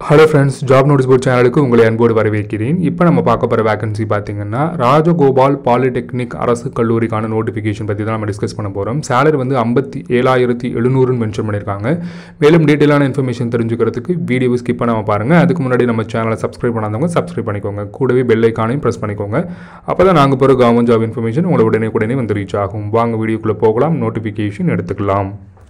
hello friends job notice board சேனலுக்கு உங்களை அன்போடு வரவேற்கிறேன் இப்போ நம்ம பார்க்க போகிற வேகன்சி பார்த்தீங்கன்னா ராஜகோபால் பாலிடெக்னிக் அரசு கல்லூரிக்கான நோட்டிஃபிகேஷன் பற்றி தான் நம்ம டிஸ்கஸ் பண்ண போகிறோம் சேலரி வந்து ஐம்பத்தி ஏழாயிரத்தி எழுநூறுன்னு மென்ஷன் பண்ணியிருக்காங்க மேலும் டீட்டெயிலான இன்ஃபர்மேஷன் தெரிஞ்சுக்கிறதுக்கு வீடியோ ஸ்கிப் பண்ணாமல் பாருங்கள் அதுக்கு முன்னாடி நம்ம சேனலை சப்ஸ்கிரைப் பண்ணாதவங்க சப்ஸ்கிரைப் பண்ணிக்கோங்க கூடவே பெல் ஐக்கானையும் ப்ரெஸ் பண்ணிக்கோங்க அப்போ தான் நாங்கள் போகிற கவர்மெண்ட் ஜாப் இன்ஃபர்மேஷன் உங்களை உடனே உடனே வந்து ரீச் ஆகும் வாங்க வீடியோக்குள்ளே போகலாம் நோட்டிஃபிகேஷன் எடுத்துக்கலாம்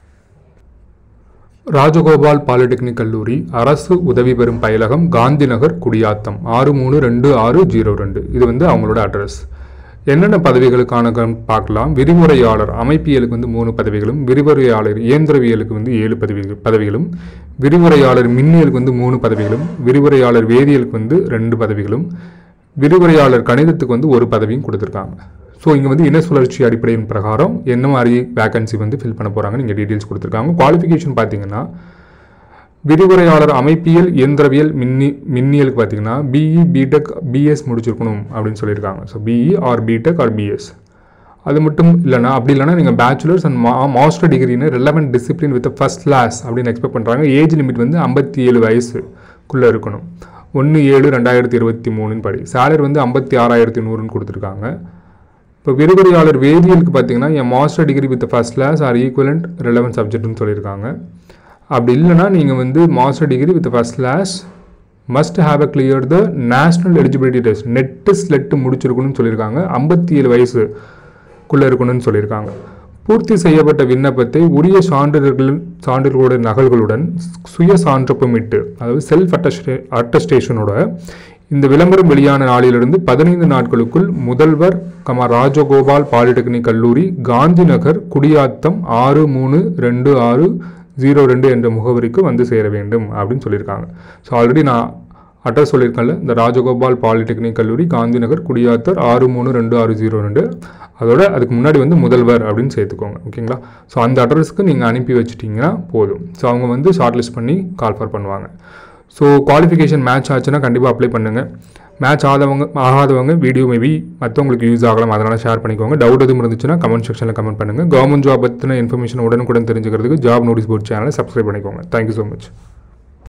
ராஜகோபால் பாலிடெக்னிக் கல்லூரி அரசு உதவி பெறும் பயிலகம் காந்தி நகர் குடியாத்தம் ஆறு மூணு ரெண்டு ஆறு ஜீரோ ரெண்டு இது வந்து அவங்களோட அட்ரஸ் என்னென்ன பதவிகளுக்கான கம்- பார்க்கலாம் விரிவுரையாளர் அமைப்பியலுக்கு வந்து மூணு பதவிகளும் விரிவுரையாளர் இயந்திரவியலுக்கு வந்து ஏழு பதவிகள் பதவிகளும் விரிவுரையாளர் மின்னியலுக்கு வந்து மூணு பதவிகளும் விரிவுரையாளர் வேதியியலுக்கு வந்து ரெண்டு பதவிகளும் விரிவுரையாளர் கணிதத்துக்கு வந்து ஒரு பதவியும் கொடுத்துருக்காங்க ஸோ இங்கே வந்து இன சுழற்சி அடிப்படையின் பிரகாரம் என்ன மாதிரி வேகன்சி வந்து ஃபில் பண்ண போகிறாங்கன்னு இங்கே டீட்டெயில்ஸ் கொடுத்துருக்காங்க குவாலிஃபிகேஷன் பார்த்தீங்கன்னா விரிவுரையாளர் அமைப்பியல் இயந்திரவியல் மின்னி மின்னியலுக்கு பார்த்தீங்கன்னா பிஇ பிடெக் பிஎஸ் முடிச்சிருக்கணும் அப்படின்னு சொல்லியிருக்காங்க so BE or BTech or BS அது மட்டும் இல்லைனா அப்படி இல்லைனா நீங்கள் பேச்சுலர்ஸ் அண்ட் மா மாஸ்டர் டிகிரின்னு relevant discipline with first class அப்படின்னு எக்ஸ்பெக்ட் பண்ணுறாங்க ஏஜ் லிமிட் வந்து ஐம்பத்தி ஏழு வயசுக்குள்ளே இருக்கணும் ஒன்று ஏழு ரெண்டாயிரத்தி இருபத்தி மூணுன்னு படி சேலரி வந்து ஐம்பத்தி ஆறாயிரத்தி நூறுன்னு கொடுத்துருக்காங்க இப்போ விரிவுரையாளர் வேதியியலுக்கு பார்த்தீங்கன்னா என் master degree with first class or equivalent relevant சப்ஜெக்ட்னு சொல்லியிருக்காங்க அப்படி இல்லைனா நீங்கள் வந்து master degree with first class must have a clear the national eligibility test NET SLET முடிச்சிருக்கணும்னு சொல்லியிருக்காங்க ஐம்பத்தி ஏழு வயசுக்குள்ளே இருக்கணும்னு சொல்லியிருக்காங்க பூர்த்தி செய்யப்பட்ட விண்ணப்பத்தை உரிய சான்றிதழ்கள் சான்றிதழ்களுடைய நகல்களுடன் சுய சான்றப்பமிட்டு அதாவது செல்ஃப் அட்டஸ்டே அட்டஸ்டேஷனோட இந்த விளம்பரம் வெளியான நாளிலிருந்து பதினைந்து நாட்களுக்குள் முதல்வர் கமா ராஜகோபால் பாலிடெக்னிக் கல்லூரி காந்தி நகர் குடியாத்தம் ஆறு மூணு ரெண்டு ஆறு ஜீரோ ரெண்டு என்ற முகவரிக்கு வந்து சேர வேண்டும் அப்படின்னு சொல்லியிருக்காங்க ஸோ ஆல்ரெடி நான் அட்ரஸ் சொல்லியிருக்கேன்ல இந்த ராஜகோபால் பாலிடெக்னிக் கல்லூரி காந்தி நகர் குடியாத்தர் ஆறு மூணு ரெண்டு ஆறு ஜீரோ ரெண்டு அதோட அதுக்கு முன்னாடி வந்து முதல்வர் அப்படின்னு சேர்த்துக்கோங்க ஓகேங்களா ஸோ அந்த அட்ரஸ்க்கு நீங்கள் அனுப்பி வச்சிட்டிங்கன்னா போதும் ஸோ அவங்க வந்து ஷார்ட் லிஸ்ட் பண்ணி கால் ஃபார் பண்ணுவாங்க ஸோ குவாலிஃபிகேஷன் மேட்ச் ஆச்சுன்னா கண்டிப்பாக அப்ளை பண்ணுங்கள் மேட்ச் ஆதவங்க ஆகாதவங்க வீடியோ மேபி மற்றவங்களுக்கு யூஸ் ஆகலாம் அதனால் ஷேர் பண்ணிக்கோங்க டவுட் எதுவும் இருந்துச்சுன்னா கமெண்ட் செக்ஷனில் கமெண்ட் பண்ணுங்கள் கவர்மெண்ட் ஜாப் பற்றின இன்ஃபர்மேஷன் உடனுக்குடன் தெரிஞ்சுக்கிறதுக்கு ஜாப் நோட்டீஸ் போர்ட் சேனலை சப்ஸ்கிரைப் பண்ணிக்கோங்க தேங்க்யூ ஸோ மச்